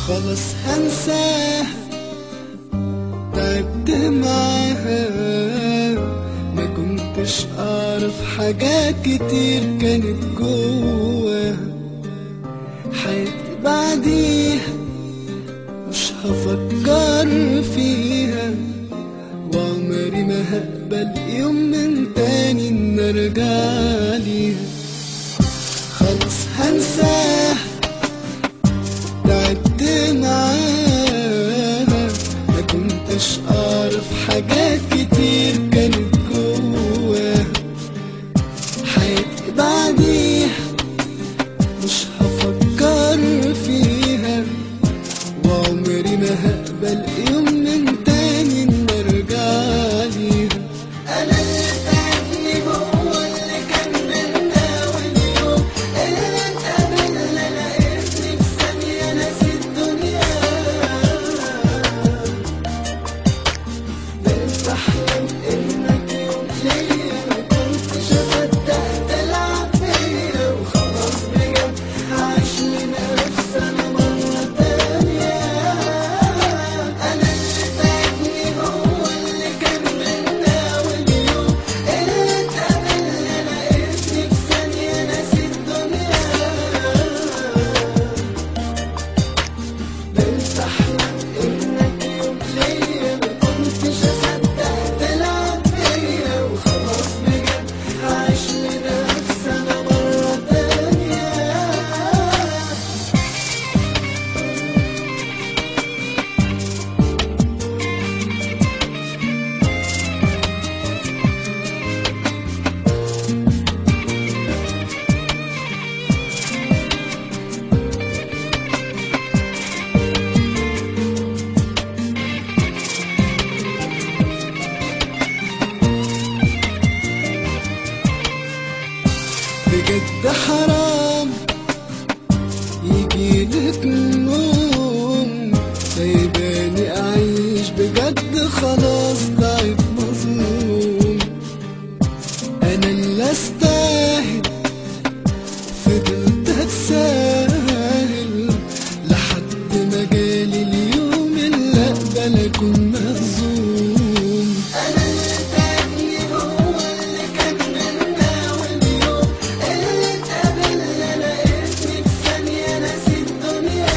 خلاص هنساها تعبت معاها ما كنتش اعرف حاجات كتير كانت جواها حياتي بعديها مش هفكر فيها وعمري ما هقبل يوم من تاني ان ارجع ليها خلاص هنساها تعبت معاها ما كنتش اعرف حاجات كتير كانت جواها حياتي بعديها مش هفكر فيها وعمري ما هقبل يوم من تاني ان ارجع ليها انا اللي تعبني هو اللي كان بينا واليوم اللي اتقابلنا لقيتني في ثانية ناسي الدنيا بقيت احلم انك يوم ليا ما كنتش اصدق تلعب بيا وخلاص بجد هعيش لنفسي انا مرة تانية انا اللي تعبني هو اللي كان بينا واليوم اللي اتقابلنا لقيتني في ثانية ناسي الدنيا بقيت احلم انك يوم ليا ما كنتش اصدق تلعب بيا وخلاص بجد هعيش لنفسي انا مرة تانية بجد حرام يجيلك نوم سايباني اعيش بجد خلاص ضعيف مظلوم انا اللي استاهل فضلت اتساهل لحد ما جالي اليوم اللي اقبل اكون مهزوم انا اللي تعبني هو اللي كان بينا واليوم اللي اتقابلنا لقيتني في ثانية ناسي الدنيا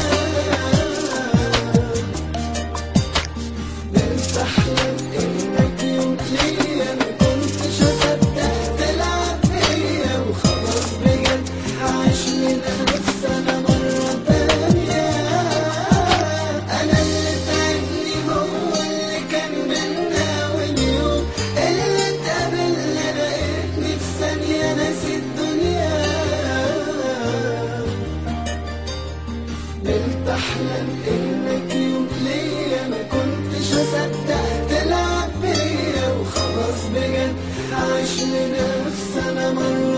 بقيت احلم انك يوم ليا ما كنتش اصدق تلعب بيا وخلاص بجد هعيش لنفسي انا مرة تانية انا اللي تعبني هو اللي كان بينا واليوم اللي اتقابلنا لقيتني في ثانية ناسي الدنيا بقيت احلم انك يوم ليا ما كنتش اصدق تلعب بيا وخلاص بجد هعيش لنفسي انا مرة